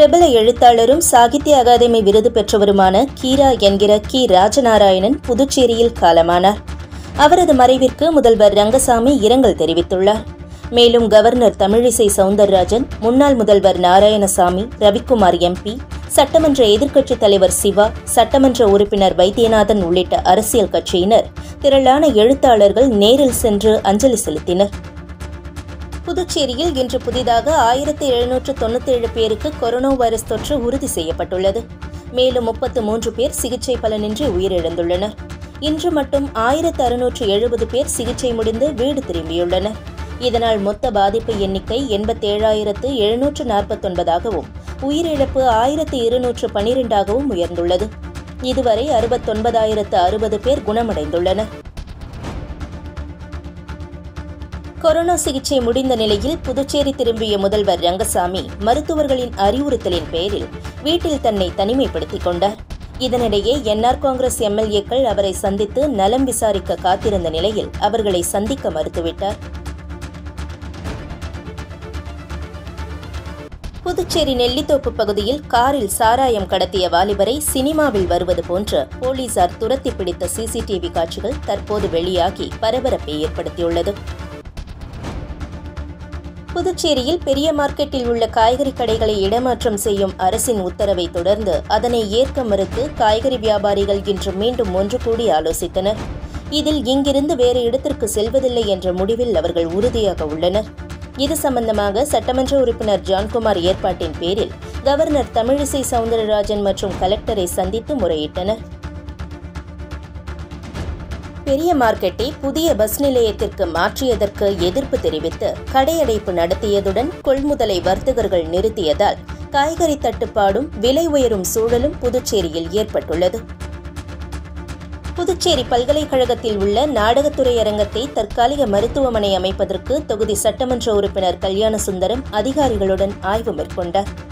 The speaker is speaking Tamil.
பிரபல எழுத்தாளரும் சாகித்ய அகாதமி விருது பெற்றவருமான கீரா என்கிற கி ராஜநாராயணன் புதுச்சேரியில் காலமானார் அவரது மறைவிற்கு முதல்வர் ரங்கசாமி இரங்கல் தெரிவித்துள்ளார் மேலும் கவர்னர் தமிழிசை சவுந்தரராஜன் முன்னாள் முதல்வர் நாராயணசாமி ரவிக்குமார் எம்பி சட்டமன்ற எதிர்க்கட்சித் தலைவர் சிவா சட்டமன்ற உறுப்பினர் வைத்தியநாதன் உள்ளிட்ட அரசியல் கட்சியினர் திரளான எழுத்தாளர்கள் நேரில் சென்று அஞ்சலி செலுத்தினர் புதுச்சேரியில் இன்று புதிதாக ஆயிரத்தி எழுநூற்று தொண்ணூத்தேழு பேருக்கு கொரோனா வைரஸ் தொற்று உறுதி செய்யப்பட்டுள்ளது மேலும் முப்பத்து மூன்று பேர் சிகிச்சை பலனின்றி உயிரிழந்துள்ளனர் இன்று மட்டும் ஆயிரத்து அறுநூற்று எழுபது பேர் சிகிச்சை முடிந்து வீடு திரும்பியுள்ளனர் இதனால் மொத்த பாதிப்பு எண்ணிக்கை எண்பத்தேழாயிரத்து எழுநூற்று நாற்பத்தொன்பதாகவும் உயிரிழப்பு ஆயிரத்து இருநூற்று பனிரெண்டாகவும் உயர்ந்துள்ளது இதுவரை அறுபத்தொன்பதாயிரத்து அறுபது பேர் குணமடைந்துள்ளனர் கொரோனா சிகிச்சை முடிந்த நிலையில் புதுச்சேரி திரும்பிய முதல்வர் ரங்கசாமி மருத்துவர்களின் அறிவுறுத்தலின் பேரில் வீட்டில் தன்னை தனிமைப்படுத்திக் கொண்டார் இதனிடையே என்ஆர் காங்கிரஸ் எம்எல்ஏக்கள் அவரை சந்தித்து நலம் விசாரிக்க காத்திருந்த நிலையில் அவர்களை சந்திக்க மறுத்துவிட்டார் புதுச்சேரி நெல்லித்தோப்பு பகுதியில் காரில் சாராயம் கடத்திய வாலிபரை சினிமாவில் வருவது போன்று போலீசார் துரத்தி பிடித்த சிசிடிவி காட்சிகள் தற்போது வெளியாகி பரபரப்பை ஏற்படுத்தியுள்ளது புதுச்சேரியில் பெரிய மார்க்கெட்டில் உள்ள காய்கறி கடைகளை இடமாற்றம் செய்யும் அரசின் உத்தரவை தொடர்ந்து அதனை ஏற்க மறுத்து காய்கறி வியாபாரிகள் இன்று மீண்டும் ஒன்று கூடி ஆலோசித்தனர் இதில் இங்கிருந்து வேறு இடத்திற்கு செல்வதில்லை என்ற முடிவில் அவர்கள் உறுதியாக உள்ளனர் இது சம்பந்தமாக சட்டமன்ற உறுப்பினர் ஜான்குமார் ஏற்பாட்டின் பேரில் கவர்னர் தமிழிசை சவுந்தரராஜன் மற்றும் கலெக்டரை சந்தித்து முறையிட்டனர் பெரிய மார்க்கெட்டை புதிய பஸ் நிலையத்திற்கு மாற்றியதற்கு எதிர்ப்பு தெரிவித்து கடையடைப்பு நடத்தியதுடன் கொள்முதலை வர்த்தகர்கள் நிறுத்தியதால் காய்கறி தட்டுப்பாடும் விலை உயரும் சூழலும் புதுச்சேரியில் ஏற்பட்டுள்ளது புதுச்சேரி பல்கலைக்கழகத்தில் உள்ள நாடகத்துறை அரங்கத்தை தற்காலிக மருத்துவமனை அமைப்பதற்கு தொகுதி சட்டமன்ற உறுப்பினர் கல்யாணசுந்தரம் அதிகாரிகளுடன் ஆய்வு மேற்கொண்டார்